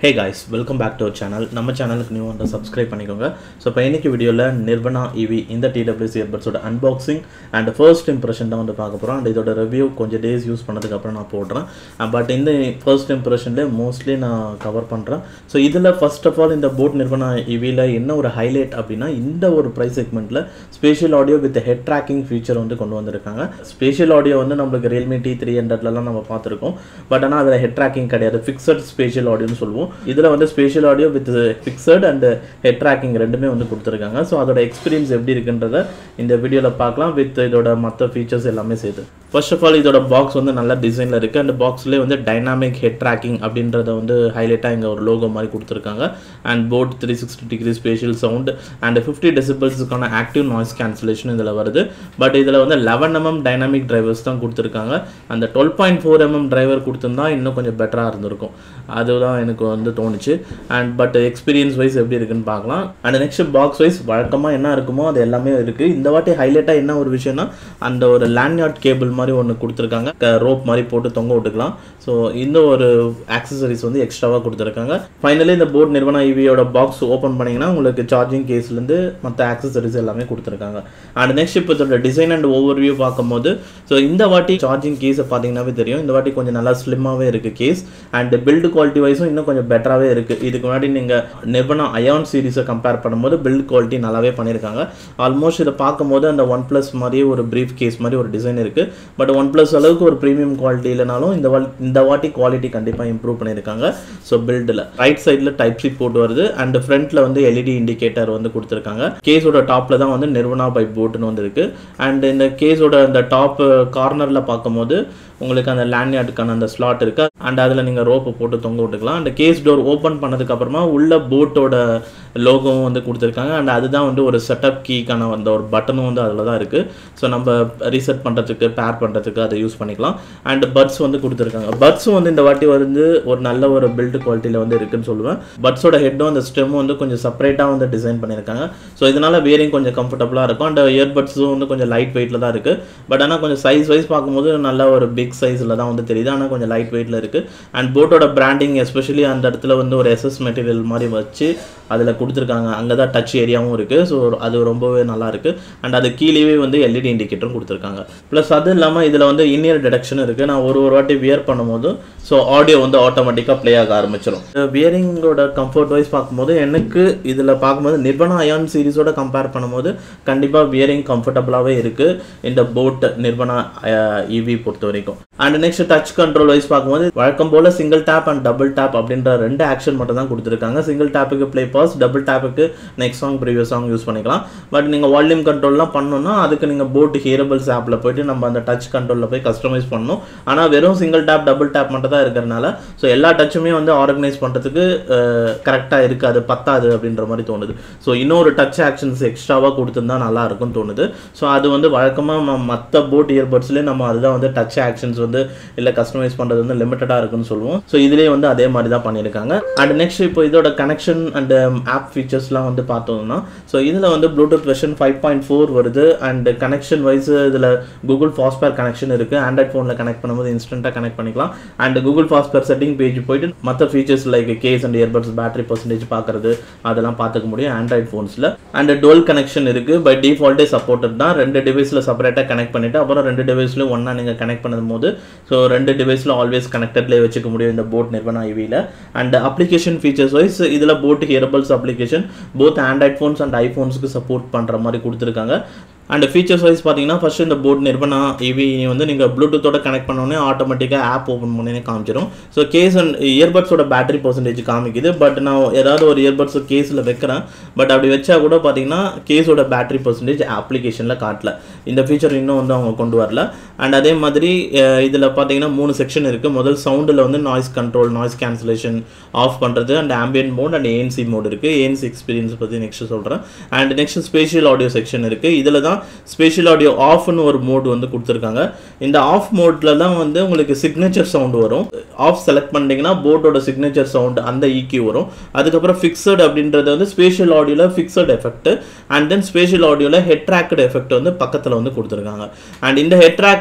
hey guys welcome back to our channel நம்ம சேனலுக்கு new வந்து சப்ஸ்கிரைப் பண்ணிக்கோங்க ஸோ இப்போ இன்னைக்கு வீடியோவில் நிர்வனா இவி இந்த டிடபிள்யூசி இயர்பட்ஸோட அன்பாக்சிங் அண்ட் ஃபர்ஸ்ட் இம்ப்ரெஷன் தான் வந்து பார்க்க போகிறோம் அண்ட் இதோட ரிவ்யூ கொஞ்சம் டேஸ் யூஸ் பண்ணதுக்கப்புறம் நான் போடுறேன் பட் இந்த ஃபர்ஸ்ட் இம்ப்ரெஷன்லேயே மோஸ்ட்லி நான் கவர் பண்ணுறேன் ஸோ இதில் ஃபர்ஸ்ட் ஆஃப் ஆல் இந்த போட் நிர்வனா இவியில் என்ன ஒரு ஹைலைட் அப்படின்னா இந்த ஒரு ப்ரைஸ் செக்மெண்ட்டில் spatial audio with head tracking feature வந்து கொண்டு வந்திருக்காங்க ஸ்பேஷியல் ஆடியோ வந்து நம்மளுக்கு ரியல்மி டி த்ரீ ஹண்ட்ரட்லலாம் நம்ம பார்த்துருக்கோம் பட் ஆனால் அதில் ஹெட் ட்ராக்கிங் கிடையாது ஃபிக்ஸட் ஸ்பேஷியல் ஆடியோன்னு சொல்லுவோம் இதில் வந்து spatial audio with fixed and head tracking ரெண்டுமே வந்து கொடுத்துருக்காங்க ஸோ அதோட எக்ஸ்பீரியன்ஸ் எப்படி இருக்குன்றத இந்த வீடியோவில் பார்க்கலாம் வித் இதோட மற்ற ஃபீச்சர்ஸ் எல்லாமே சேர்த்து ஃபர்ஸ்ட் ஆஃப் ஆல் இதோட பாக்ஸ் வந்து நல்ல டிசைனில் இருக்குது அண்ட் பாக்ஸ்லேயே வந்து டைனாமிக் ஹெட் ட்ராக்கிங் அப்படின்றத வந்து ஹைலைட்டாக இங்கே ஒரு லோகோ மாதிரி கொடுத்துருக்காங்க and boAt three sixty degree spatial sound and fifty டெசிபிள்ஸுக்கான ஆக்டிவ் நாய்ஸ் கேன்சலேஷன் இதில் வருது பட் இதில் வந்து லெவன் எம்எம் டைனாமிக் டிரைவர்ஸ் தான் கொடுத்துருக்காங்க அந்த dual point four MM driver கொடுத்துருந்தா இன்னும் கொஞ்சம் பெட்டராக இருந்திருக்கும் அதுதான் எனக்கு வந்து தோணுச்சு அண்ட் பட் எக்ஸ்பீரியன்ஸ் வைஸ் எப்படி இருக்குன்னு பார்க்கலாம் அண்ட் நெக்ஸ்ட் பாக்ஸ் வைஸ் வழக்கமாக என்ன இருக்குமோ அது எல்லாமே இருக்குது இந்த வாட்டி ஹைலைட்டாக என்ன ஒரு விஷயம்னா அந்த ஒரு லேண்ட்யார்ட் கேபிள் மாதிரி ஒன்று கொடுத்துருக்காங்க ரோப் மாதிரி போட்டு தொங்க விட்டுக்கலாம் ஸோ இந்த ஒரு ஆக்சசரிஸ் வந்து எக்ஸ்ட்ராவாக கொடுத்துருக்காங்க ஃபைனலி இந்த போர்ட் நிறுவன இவியோட பாக்ஸ் ஓப்பன் பண்ணிங்கன்னா உங்களுக்கு சார்ஜிங் கேஸ்லேருந்து மற்ற ஆக்சசரிஸ் எல்லாமே கொடுத்துருக்காங்க அண்ட் நெக்ஸ்ட் இப்போ இதோட டிசைன் அண்ட் ஓவர் வியூ பார்க்கும்போது ஸோ இந்த வாட்டி சார்ஜிங் கேஸை பார்த்தீங்கன்னாவே தெரியும் இந்த வாட்டி கொஞ்சம் நல்லா ஸ்லிம்மாகவே இருக்குது கேஸ் அண்ட் பில்டு குவாலிட்டி வைஸும் இன்னும் கொஞ்சம் பெட்டராகவே இருக்குது இதுக்கு முன்னாடி நீங்கள் நிர்வனா அயான் சீரிஸை கம்பேர் பண்ணும்போது பில்ட் குவாலிட்டி நல்லாவே பண்ணியிருக்காங்க ஆல்மோஸ்ட் இதை பார்க்கும்போது அந்த ஒன் ப்ளஸ் மாதிரியே ஒரு ப்ரீஃப் கேஸ் மாதிரி ஒரு டிசைன் இருக்குது பட் ஒன் ப்ளஸ் அளவுக்கு ஒரு ப்ரீமியம் குவாலிட்டி இல்லைனாலும் இந்த வால் இந்த வாட்டி குவாலிட்டி கண்டிப்பாக இம்ப்ரூவ் பண்ணியிருக்காங்க ஸோ பில்டில் ரைட் சைடில் டைப் சி போட்டு வருது அண்ட் ஃப்ரண்ட்டில் வந்து எல்இடி இண்டிகேட்டர் வந்து கொடுத்துருக்காங்க கேஸோட டாப்பில் தான் வந்து நிர்வனா பை போட்டுன்னு வந்துருக்கு அண்ட் இந்த கேஸோட அந்த டாப் கார்னரில் பார்க்கும்போது உங்களுக்கு அந்த லேண்ட்யார்டுக்கான அந்த ஸ்லாட் இருக்குது அண்ட் அதில் நீங்கள் ரோப்பை போட்டு தொங்க விட்டுக்கலாம் அந்த கேஸ் டோர் ஓப்பன் பண்ணதுக்கப்புறமா உள்ள போட்டோட லோகோவும் வந்து கொடுத்துருக்காங்க அண்ட் அதுதான் வந்து ஒரு செட்டப் கீக்கான அந்த ஒரு பட்டனும் வந்து அதில் தான் இருக்குது ஸோ நம்ம ரீசெட் பண்ணுறதுக்கு பேர் பண்ணுறதுக்கு அதை யூஸ் பண்ணிக்கலாம் அண்ட் பட்ஸ் வந்து கொடுத்துருக்காங்க பட்ஸும் வந்து இந்த வாட்டி வந்து ஒரு நல்ல ஒரு பில்டு குவாலிட்டியில் வந்து இருக்குன்னு சொல்லுவேன் பட்ஸோட ஹெட்டும் அந்த ஸ்டெம்மும் வந்து கொஞ்சம் செப்பரேட்டாக வந்து டிசைன் பண்ணியிருக்காங்க ஸோ இதனால் வேரிங் கொஞ்சம் கம்ஃபர்டபுளாக இருக்கும் அண்ட் இயர்பட்ஸும் வந்து கொஞ்சம் லைட் வெயிட்டில் தான் இருக்குது பட் ஆனால் கொஞ்சம் சைஸ் வைஸ் பார்க்கும்போது நல்ல ஒரு பிக் சைஸில் தான் வந்து தெரியுது ஆனால் கொஞ்சம் லைட் வெயிட்டில் இருக்குது அண்ட் போட்டோட பிராண்டிங் எஸ்பெஷலி அந்த இடத்துல வந்து ஒரு எஸ்எஸ் மெட்டீரியல் மாதிரி வச்சு அதில் கொடுத்துருக்காங்க அங்கே தான் டச் ஏரியாவும் இருக்குது ஸோ அது ரொம்பவே நல்லா இருக்குது அண்ட் அது கீழேயே வந்து எல்இடி இண்டிகேட்டரும் கொடுத்துருக்காங்க ப்ளஸ் அது இல்லாமல் இதில் வந்து இன்னியர் டிடக்ஷன் இருக்குது நான் ஒரு ஒரு வாட்டி வியர் பண்ணும்போது ஸோ ஆடியோ வந்து ஆட்டோமேட்டிக்காக ப்ளே ஆக ஆரம்பிச்சிடும் வியரிங்கோட கம்ஃபர்ட் வைஸ் பார்க்கும்போது எனக்கு இதில் பார்க்கும்போது நிர்வனா அயான் சீரிஸோட கம்பேர் பண்ணும்போது கண்டிப்பாக வியரிங் கம்ஃபர்டபுளாகவே இருக்குது இந்த போட் நிர்வனா இவி பொறுத்த வரைக்கும் and next touch control wise பார்க்கும்போது வழக்கம் போல் single tap and double tap அப்படின்ற ரெண்டு ஆக்ஷன் மட்டும் தான் கொடுத்துருக்காங்க சிங்கிள் டேப்புக்கு ப்ளே பாஸ் டபுள் டேப்புக்கு next song previous song use பண்ணிக்கலாம் பட் நீங்கள் வால்யூம் கண்ட்ரோல்லாம் பண்ணணும்னா அதுக்கு நீங்கள் போட் ஹியரபிள்ஸ் ஆப்பில் போயிட்டு நம்ம அந்த டச் கண்ட்ரோலில் போய் கஸ்டமைஸ் பண்ணணும் ஆனால் வெறும் சிங்கிள் டேப் டபுள் டேப் மட்டும் தான் இருக்கிறனால ஸோ எல்லா டச்சுமே வந்து ஆர்கனைஸ் பண்ணுறதுக்கு கரெக்டாக இருக்காது பத்தாது அப்படின்ற மாதிரி தோணுது ஸோ இன்னொரு டச் ஆக்ஷன்ஸ் எக்ஸ்ட்ராவாக கொடுத்துருந்தா நல்லா இருக்கும்னு தோணுது ஸோ அது வந்து வழக்கமாக மற்ற போட் இயர்பட்ஸ்லேயே நம்ம அதுதான் வந்து டச் ஆக்ஷன்ஸ் வந்து இல்லை கஸ்டமைஸ் பண்ணுறது வந்து லிமிட்டடாக இருக்குன்னு சொல்லுவோம் ஸோ இதுலேயே வந்து அதே மாதிரி தான் பண்ணியிருக்காங்க அண்ட் நெக்ஸ்ட் இப்போ இதோட கனெக்ஷன் அண்ட் ஆப் ஃபீச்சர்ஸ்லாம் வந்து பார்த்தோம்னா ஸோ இதில் வந்து Bluetooth version five point four வருது அண்ட் கனெக்ஷன் வைஸ் இதில் கூகுள் ஃபாஸ்பேர் கனெக்ஷன் இருக்குது ஆண்ட்ராய்ட் ஃபோனில் கனெக்ட் பண்ணும்போது இன்ஸ்டண்ட்டாக கனெக்ட் பண்ணிக்கலாம் and Google fast pair setting page போயிட்டு மற்ற features like case and earbuds battery percentage பார்க்குறது அதெல்லாம் பார்த்துக்க முடியும் ஆண்ட்ராய்ட் ஃபோன்ஸில் அண்ட் டுவெல் கனெக்ஷன் இருக்குது பை டிஃபால்ட்டே சப்போர்ட்டட் தான் ரெண்டு டிவைஸில் செப்பரேட்டாக கனெக்ட் பண்ணிவிட்டு அப்புறம் ரெண்டு டிவைஸ்லையும் ஒன்றா நீங்கள் கனெக்ட் பண்ணும்போது ஸோ ரெண்டு டிவைஸில் ஆல்வேஸ் கனெக்டட்லேயே வச்சுக்க முடியும் இந்த boAt Nirvana Eve and application features wise இதில் boAt hearables application both Android phones and ஐஃபோன்ஸ்க்கு சப்போர்ட் பண்ணுற மாதிரி கொடுத்துருக்காங்க அண்ட் ஃபீச்சர்ஸ் வைஸ் பார்த்தீங்கன்னா ஃபஸ்ட் இந்த போர்ட் நிர்பனா இவி வந்து நீங்கள் ப்ளூடூத்தோட கனெக்ட் பண்ணோன்னே ஆட்டோமேட்டிக்காக ஆப் ஓப்பன் பண்ணி காமிச்சிடும் ஸோ கேஸ் அண்ட் இயர்பட்ஸோட பேட்டரி பர்சன்டேஜ் காமிக்குது பட் நான் ஏதாவது ஒரு இயர்பட்ஸ் கேஸில் வைக்கிறேன் பட் அப்படி வச்சா கூட பார்த்தீங்கன்னா கேஸோட பேட்டரி பர்சன்டேஜ் அப்ளிகேஷனில் காட்டல இந்த ஃபீச்சர் இன்னும் வந்து அவங்க கொண்டு வரல அண்ட் அதே மாதிரி இதில் பார்த்தீங்கன்னா மூணு செக்ஷன் இருக்குது முதல் சவுண்டில் வந்து noise control noise cancellation off பண்ணுறது and ambient mode and ANC mode இருக்குது ஏஎன்சி எக்ஸ்பீரியன்ஸ் பற்றி நெக்ஸ்ட் சொல்கிறேன் and next spatial audio section இருக்குது இதில் தான் ஸ்பேஷியல் ஆடியோ ஆஃப்னு ஒரு மோட் வந்து கொடுத்துருக்காங்க இந்த ஆஃப் மோட்டில் தான் வந்து உங்களுக்கு சிக்னேச்சர் சவுண்ட் வரும் ஆஃப் செலக்ட் பண்ணிட்டீங்கன்னா போர்டோட சிக்னேச்சர் சவுண்ட் அந்த ஈக்யூ வரும் அதுக்கப்புறம் ஃபிக்ஸட் அப்படின்றது வந்து ஸ்பேஷியல் ஆடியோவில் fixed effect and then spatial ஆடியோவில் ஹெட் ட்ராக்கட் எஃபெக்ட் வந்து பக்கத்தில் வந்து கொடுத்துருக்காங்க அண்ட் இந்த ஹெட் ட்ராக்கட்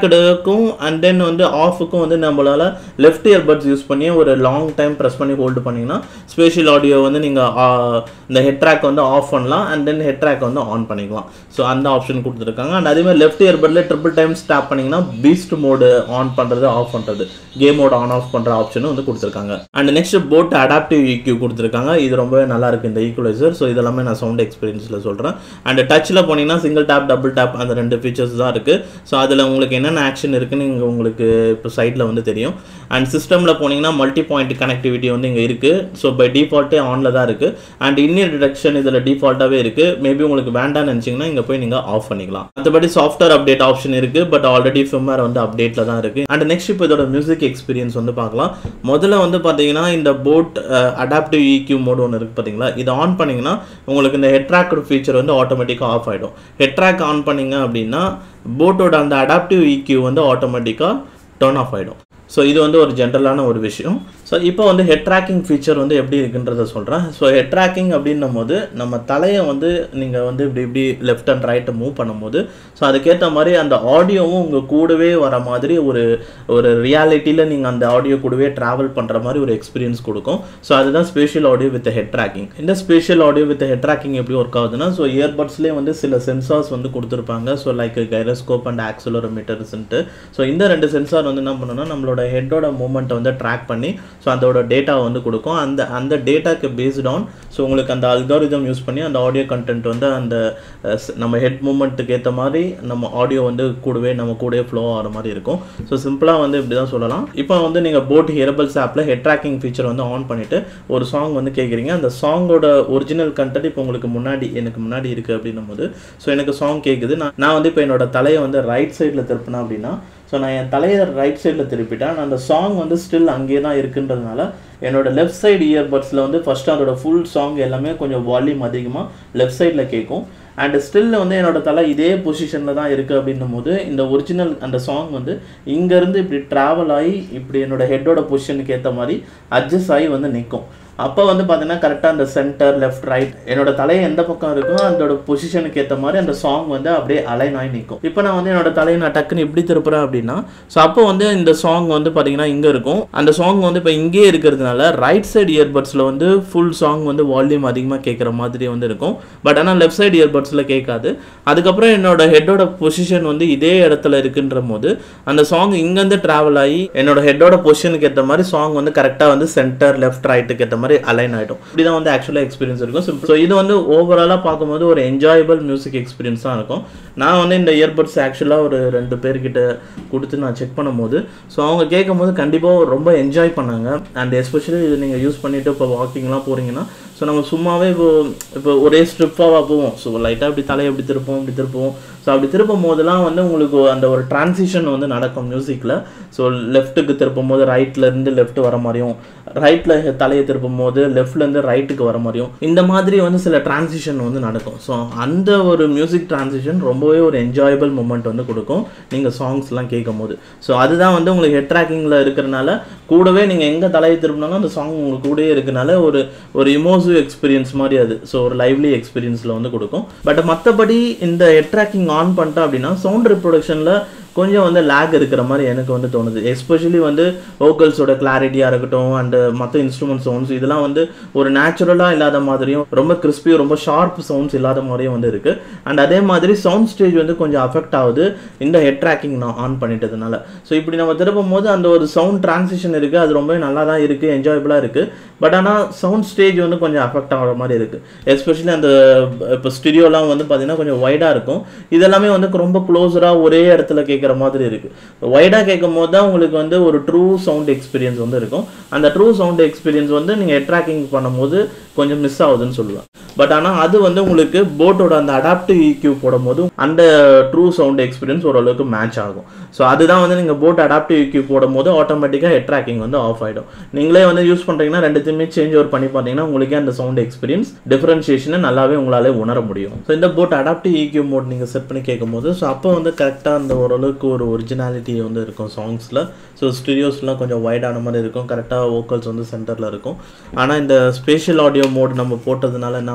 ட்ராக்கடுக்கும் அண்ட் தென் வந்து ஆஃபுக்கும் வந்து நம்மளால் லெஃப்ட் இயர்பட்ஸ் யூஸ் பண்ணி ஒரு லாங் டைம் ப்ரெஸ் பண்ணி ஹோல்டு பண்ணிங்கன்னா ஸ்பேஷியல் ஆடியோ வந்து நீங்கள் இந்த ஹெட் ட்ராக் வந்து ஆஃப் பண்ணலாம் அண்ட் தென் ஹெட் ட்ராக் வந்து ஆன் பண்ணிக்கலாம் ஸோ அந்த ஆப்ஷன் கொடுத்துருக்காங்க அண்ட் அதே மாதிரி லெஃப்ட் இயர்பட்டில் ட்ரிபிள் டைம் ஸ்டாப் பண்ணிங்கன்னா பீஸ்ட் மோடு ஆன் பண்ணுறது ஆஃப் பண்ணுறது கேம் மோட் ஆன் ஆஃப் பண்ணுற ஆப்ஷனும் வந்து கொடுத்துருக்காங்க and next boAt adaptive EQ கொடுத்துருக்காங்க இது ரொம்பவே நல்லா இருக்கு இந்த ஈக்குவலைசர் ஸோ இதெல்லாமே நான் சவுண்ட் எக்ஸ்பீரியன்ஸில் சொல்கிறேன் அண்ட் டச்சில் போனீங்கன்னா சிங்கிள் டேப் டபுள் டேப் அந்த ரெண்டு ஃபீச்சர்ஸ் தான் இருக்குது ஸோ அதில் உங்களுக்கு என்னென்ன ஆக்ஷன் இருக்குன்னு இங்கே உங்களுக்கு இப்போ சைட்டில் வந்து தெரியும் அண்ட் சிஸ்டமில் போனீங்கன்னா மல்டி பாயிண்ட் கனெக்டிவிட்டி வந்து இங்கே இருக்குது ஸோ பை டிஃபால்ட்டே ஆனில் தான் இருக்குது அண்ட் இன்னியர் டிடக்ஷன் இதில் டிஃபால்ட்டாகவே இருக்குது மேபி உங்களுக்கு வேண்டாம்னு நினச்சிங்கன்னா இங்கே போய் நீங்கள் ஆஃப் பண்ணிக்கலாம் மற்றபடி சாஃப்ட்வேர் அப்டேட் ஆப்ஷன் இருக்குது பட் ஆல்ரெடி ஃபிம்மர் வந்து அப்டேட்டில் தான் இருக்குது அண்ட் நெக்ஸ்ட் இப்போ இதோட மியூசிக் எக்ஸ்பீரியன்ஸ் வந்து பார்க்கலாம் முதல்ல வந்து பார்த்தீங்கன்னா இந்த போட் அடாப்டிவ் EQ மோட் ஒன்று இருக்குது பார்த்தீங்களா இது ஆன் பண்ணிங்கன்னா உங்களுக்கு இந்த ஹெட் ட்ராக் ஃபீச்சர் வந்து ஆட்டோமேட்டிக்காக ஆஃப் ஆகிடும் ஹெட் ட்ராக் ஆன் பண்ணீங்க அப்படின்னா போட்டோட அந்த அடாப்டிவ் EQ வந்து ஆட்டோமேட்டிக்காக டர்ன் ஆஃப் ஆகிடும் ஸோ இது வந்து ஒரு ஜென்ரலான ஒரு விஷயம் ஸோ இப்போ வந்து ஹெட் ட்ராக்கிங் ஃபீச்சர் வந்து எப்படி இருக்குன்றத சொல்கிறேன் ஸோ ஹெட் ட்ராக்கிங் அப்படின்னும் போது நம்ம தலையை வந்து நீங்கள் வந்து இப்படி இப்படி லெஃப்ட் அண்ட் ரைட்டை மூவ் பண்ணும்போது ஸோ அதுக்கேற்ற மாதிரி அந்த ஆடியோவும் உங்கள் கூடவே வர மாதிரி ஒரு ஒரு ரியாலிட்டியில் நீங்கள் அந்த ஆடியோ கூடவே ட்ராவல் பண்ணுற மாதிரி ஒரு எக்ஸ்பீரியன்ஸ் கொடுக்கும் ஸோ அதுதான் spatial audio with head tracking இந்த spatial audio with head tracking எப்படி ஒர்க் ஆகுதுன்னா ஸோ இயர்பட்ஸ்லேயே வந்து சில சென்சார்ஸ் வந்து கொடுத்துருப்பாங்க ஸோ லைக் கைரோஸ்கோப் அண்ட் ஆக்சலோமீட்டர்ஸ்ன்ட்டு ஸோ இந்த ரெண்டு சென்சார் வந்து என்ன பண்ணணும்னா நம்மளோட ஹெட்டோட மூமெண்ட்டை வந்து ட்ராக் பண்ணி ஸோ அதோட டேட்டாவை வந்து கொடுக்கும் அந்த அந்த டேட்டாக்கு பேஸ்ட் ஆன் ஸோ உங்களுக்கு அந்த அல்காரிதம் யூஸ் பண்ணி அந்த ஆடியோ கண்டென்ட் வந்து அந்த அஹ், ஸ்- நம்ம ஹெட் மூமெண்ட்டுக்கு ஏற்ற மாதிரி நம்ம ஆடியோ வந்து கூடவே நம்ம கூடவே ஃப்ளோ ஆகிற மாதிரி இருக்கும் ஸோ சிம்பிளாக வந்து இப்படி தான் சொல்லலாம் இப்போ வந்து நீங்கள் போட் ஹியரபிள்ஸ் ஆப்பில் ஹெட் ட்ராக்கிங் ஃபீச்சர் வந்து ஆன் பண்ணிவிட்டு ஒரு சாங் வந்து கேட்குறீங்க அந்த சாங்கோட ஒரிஜினல் கண்டென்ட் இப்போ உங்களுக்கு முன்னாடி எனக்கு முன்னாடி இருக்குது அப்படின்னும் போது ஸோ எனக்கு சாங் கேட்குது நான் நான் வந்து இப்போ என்னோட தலையை வந்து ரைட் சைடில் திருப்பினேன் அப்படின்னா ஸோ நான் என் தலையை ரைட் சைடில் திருப்பிட்டேன் அந்த சாங் வந்து ஸ்டில் அங்கேயே தான் இருக்குன்றதுனால என்னோட லெஃப்ட் சைடு இயர்பட்ஸில் வந்து ஃபர்ஸ்ட் அதோட ஃபுல் சாங் எல்லாமே கொஞ்சம் வால்யூம் அதிகமாக லெஃப்ட் சைடில் கேட்கும் அண்ட் ஸ்டில் வந்து என்னோட தலை இதே பொசிஷனில் தான் இருக்குது அப்படின்னும் போது இந்த ஒரிஜினல் அந்த சாங் வந்து இங்கேருந்து இப்படி ட்ராவல் ஆகி இப்படி என்னோட ஹெட்டோட பொசிஷனுக்கு ஏற்ற மாதிரி அட்ஜஸ்ட் ஆகி வந்து நிற்கும் அப்போ வந்து பார்த்தீங்கன்னா கரெக்டாக அந்த சென்டர் லெஃப்ட் ரைட் என்னோட தலையை எந்த பக்கம் இருக்கோ அதோட பொசிஷனுக்கு ஏற்ற மாதிரி அந்த சாங் வந்து அப்படியே அலைன் ஆகி நிற்கும் இப்போ நான் வந்து என்னோட தலையை நான் டக்குன்னு இப்படி திருப்புறேன் அப்படின்னா ஸோ அப்போ வந்து இந்த சாங் வந்து பார்த்தீங்கன்னா இங்கே இருக்கும் அந்த சாங் வந்து இப்போ இங்கேயே இருக்கிறதுனால ரைட் சைடு இயர்பட்ஸில் வந்து ஃபுல் சாங் வந்து வால்யூம் அதிகமாக கேட்குற மாதிரி வந்து இருக்கும் பட் ஆனால் லெஃப்ட் சைடு இயர்பட்ஸில் கேட்காது அதுக்கப்புறம் என்னோட ஹெட்டோட பொசிஷன் வந்து இதே இடத்துல இருக்குன்ற போது அந்த சாங் இங்கேருந்து ட்ராவல் ஆகி என்னோட ஹெட்டோட பொசிஷனுக்கு ஏற்ற மாதிரி சாங் வந்து கரெக்டாக வந்து சென்டர் லெஃப்ட் ரைட்டுக்கு ஏற்ற மாதிரி அலைன் ஆகிடும் இப்படி தான் வந்து ஆக்சுவலாக எக்ஸ்பீரியன்ஸ் இருக்கும் ஸோ இது வந்து ஓவராலாக பார்க்கும்போது ஒரு என்ஜாயபிள் மியூசிக் எக்ஸ்பீரியன்ஸ் தான் இருக்கும் நான் வந்து இந்த இயர்பட்ஸ் ஆக்சுவலாக ஒரு ரெண்டு பேர்கிட்ட கொடுத்து நான் செக் பண்ணும்போது ஸோ அவங்க கேட்கும் போது கண்டிப்பாக ரொம்ப என்ஜாய் பண்ணாங்க அண்ட் எஸ்பெஷலி இது நீங்கள் யூஸ் பண்ணிவிட்டு இப்போ வாக்கிங்லாம் போகிறீங்கன்னா ஸோ நம்ம சும்மாவே இப்போ இப்போ ஒரே ஸ்ட்ரிப்பாக போவோம் ஸோ லைட்டாக இப்படி தலையை எப்படி திருப்போம் இப்படி திருப்போம் ஸோ அப்படி திருப்பும் போதெல்லாம் வந்து உங்களுக்கு அந்த ஒரு டிரான்சிஷன் வந்து நடக்கும் மியூசிக்கில் ஸோ லெஃப்ட்டுக்கு திருப்பும் போது ரைட்ல இருந்து லெஃப்ட் வர மாதிரியும் ரைட்டில் தலையை திருப்பும் போது லெஃப்ட்லேருந்து ரைட்டுக்கு வர மாதிரியும் இந்த மாதிரி வந்து சில டிரான்சிஷன் வந்து நடக்கும் ஸோ அந்த ஒரு மியூசிக் டிரான்சிஷன் ரொம்பவே ஒரு என்ஜாயபிள் மூமெண்ட் வந்து கொடுக்கும் நீங்கள் சாங்ஸ்லாம் கேட்கும் போது ஸோ அதுதான் வந்து உங்களுக்கு ஹெட் ட்ராக்கிங்கில் இருக்கிறனால கூடவே நீங்கள் எங்கே தலையை திருப்பினாலும் அந்த சாங் உங்களுக்கு கூடயே இருக்கனால ஒரு ஒரு இமோசிவ் எக்ஸ்பீரியன்ஸ் மாதிரி அது ஸோ ஒரு லைவ்லி எக்ஸ்பீரியன்ஸில் வந்து கொடுக்கும் பட் மற்றபடி இந்த ஹெட் ட்ராக்கிங் ஆன் பண்ணிட்டோம் அப்படின்னா சவுண்ட் ரிப்ரொடக்ஷனில் கொஞ்சம் வந்து லேக் இருக்கிற மாதிரி எனக்கு வந்து தோணுது எஸ்பெஷலி வந்து வோக்கல்ஸோட கிளாரிட்டியாக இருக்கட்டும் அண்டு மற்ற இன்ஸ்ட்ருமெண்ட் சவுண்ட்ஸ் இதெல்லாம் வந்து ஒரு நேச்சுரலாக இல்லாத மாதிரியும் ரொம்ப கிறிஸ்பியும் ரொம்ப ஷார்ப் சவுண்ட்ஸ் இல்லாத மாதிரியும் வந்து இருக்குது அண்ட் அதே மாதிரி சவுண்ட் ஸ்டேஜ் வந்து கொஞ்சம் அஃபெக்ட் ஆகுது இந்த ஹெட் ட்ராக்கிங் நான் ஆன் பண்ணிட்டதுனால ஸோ இப்படி நம்ம திருப்பும் போது அந்த ஒரு சவுண்ட் டிரான்சிஷன் இருக்குது அது ரொம்பவே நல்லா தான் இருக்குது என்ஜாயபுளாக இருக்குது பட் ஆனால் சவுண்ட் ஸ்டேஜ் வந்து கொஞ்சம் அஃபெக்ட் ஆகிற மாதிரி இருக்குது எஸ்பெஷலி அந்த இப்போ ஸ்டுடியோலாம் வந்து பார்த்தீங்கன்னா கொஞ்சம் வைடாக இருக்கும் இதெல்லாமே வந்து ரொம்ப க்ளோஸராக ஒரே இடத்துல கேட்குற மாதிரி இருக்குது வைடாக கேட்கும் போது தான் உங்களுக்கு வந்து ஒரு ட்ரூ சவுண்ட் எக்ஸ்பீரியன்ஸ் வந்து இருக்கும் அந்த ட்ரூ சவுண்ட் எக்ஸ்பீரியன்ஸ் வந்து நீங்கள் ஹெட் ட்ராக்கிங் பண்ணும்போது கொஞ்சம் மிஸ் ஆகுதுன்னு சொல்லலாம் பட் ஆனால் அது வந்து உங்களுக்கு போட்டோட அந்த அடாப்டிவ் EQ போடும்போது அந்த ட்ரூ சவுண்ட் எக்ஸ்பீரியன்ஸ் ஓரளவுக்கு மேட்ச் ஆகும் ஸோ அதுதான் வந்து நீங்கள் போட் அடாப்டிவ் EQ போடும்போது ஆட்டோமேட்டிக்காக ஹெட் ட்ராக்கிங் வந்து ஆஃப் ஆகிடும் நீங்களே வந்து யூஸ் பண்ணுறீங்கன்னா ரெண்டுத்தையுமே சேஞ்ச் ஓவர் பண்ணி பார்த்தீங்கன்னா உங்களுக்கே அந்த சவுண்ட் எக்ஸ்பீரியன்ஸ் டிஃபரன்ஷியேஷனை நல்லாவே உங்களாலே உணர முடியும் ஸோ இந்த போட் அடாப்டிவ் EQ மோட் நீங்கள் செட் பண்ணி கேட்கும்போது ஸோ அப்போ வந்து கரெக்டாக அந்த ஓரளவுக்கு ஒரு ஒரிஜினாலிட்டி வந்து இருக்கும் சாங்ஸில் ஸோ ஸ்டுடியோஸ்லாம் கொஞ்சம் வைடான மாதிரி இருக்கும் கரெக்டாக வோக்கல்ஸ் வந்து சென்டரில் இருக்கும் ஆனால் இந்த ஸ்பேஷியல் ஆடியோ மோட் நம்ம போட்டதுனால என்ன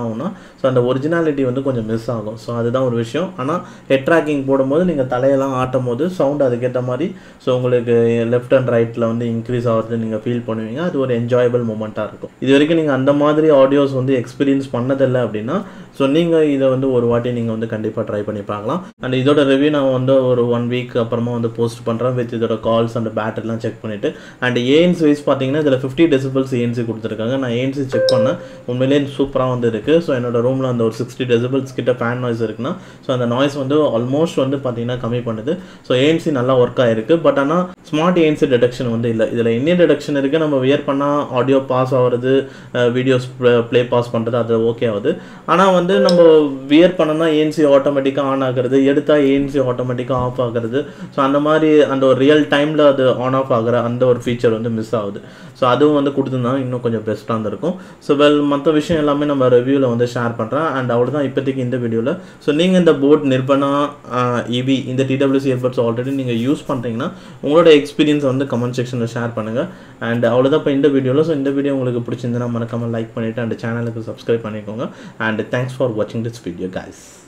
ஆகும்னா ஸோ அந்த ஒரிஜினாலிட்டி வந்து கொஞ்சம் மிஸ் ஆகும் ஸோ அதுதான் ஒரு விஷயம் ஆனால் ஹெட் ட்ராக்கிங் போடும்போது நீங்கள் தலையெல்லாம் ஆட்டும் போது சவுண்ட் அதுக்கேற்ற மாதிரி ஸோ உங்களுக்கு லெஃப்ட் அண்ட் ரைட்டில் வந்து இன்க்ரீஸ் ஆகிறது நீங்கள் ஃபீல் பண்ணுவீங்க அது ஒரு என்ஜாயபிள் மூமெண்ட்டாக இருக்கும் இது வரைக்கும் நீங்கள் அந்த மாதிரி ஆடியோஸ் வந்து எக்ஸ்பீரியன்ஸ் பண்ணதில்லை அப்படின்னா ஸோ நீங்கள் இதை வந்து ஒரு வாட்டி நீங்கள் வந்து கண்டிப்பாக ட்ரை பண்ணி பார்க்கலாம் அண்ட் இதோட ரிவ்யூ நான் வந்து ஒரு ஒன் வீக் அப்புறமா வந்து போஸ்ட் பண்ணுறேன் வித் இதோட கால்ஸ் அண்ட் பேட்டரிலாம் செக் பண்ணிவிட்டு அண்ட் ஏஎன்சி வைஸ் பார்த்தீங்கன்னா இதில் ஃபிஃப்டி டெசிபிள்ஸ் ஏஎன்சி கொடுத்துருக்காங்க நான் ஏஎன்சி செக் பண்ணேன் உண்மையிலேயே சூப்பராக வந்து இருக்குது ஸோ என்னோட ரூமில் அந்த ஒரு சிக்ஸ்டி டெசிபிள்ஸ் கிட்ட ஃபேன் நாய்ஸ் இருக்குன்னா ஸோ அந்த நாய்ஸ் வந்து ஆல்மோஸ்ட் வந்து பார்த்தீங்கன்னா கம்மி பண்ணுது ஸோ ஏஎன்சி நல்லா ஒர்க் ஆயிருக்கு பட் ஆனால் ஸ்மார்ட் ஏஎன்சி டிடெக்ஷன் வந்து இல்லை இதில் இன்னியன் டிடெக்ஷன் இருக்குது நம்ம வியர் பண்ணால் ஆடியோ பாஸ் ஆகிறது வீடியோஸ் ப்ளே பாஸ் பண்ணுறது அது ஓகே ஆகுது ஆனால் வந்து நம்ம வியர் பண்ணனா ஏஎன்சி ஆட்டோமேட்டிக்காக ஆன் ஆகுறது எடுத்தால் ஏஎன்சி ஆட்டோமேட்டிக்காக ஆஃப் ஆகுறது ஸோ அந்த மாதிரி அந்த ஒரு ரியல் டைமில் அது ஆன் ஆஃப் ஆகிற அந்த ஒரு ஃபீச்சர் வந்து மிஸ் ஆகுது ஸோ அதுவும் வந்து கொடுத்துருந்தாங்க இன்னும் கொஞ்சம் பெஸ்ட்டாக இருந்திருக்கும் ஸோ வெல் மற்ற விஷயம் எல்லாமே நம்ம ரிவ்யூவில் வந்து ஷேர் பண்ணுறேன் அண்ட் அவ்வளோதான் இப்போதைக்கு இந்த வீடியோவில் ஸோ நீங்கள் இந்த போர்ட் நிர்பனா இவி இந்த டிடபிள்யூசி ஏர்பட்ஸ் ஆல்ரெடி நீங்கள் யூஸ் பண்ணுறீங்கன்னா உங்களோட எக்ஸ்பீரியன்ஸ் வந்து கமெண்ட் செக்ஷனில் ஷேர் பண்ணுங்கள் அண்ட் அவ்வளோதான் இப்போ இந்த வீடியோவில் ஸோ இந்த வீடியோ உங்களுக்கு பிடிச்சிருந்தா மறக்காமல் லைக் பண்ணிவிட்டு அண்ட் சேனலுக்கு சப்ஸ்கிரைப் பண்ணிக்கோங்க அண்ட் தேங்க்ஸ் ஃபார் வாட்சிங் திஸ் வீடியோ guys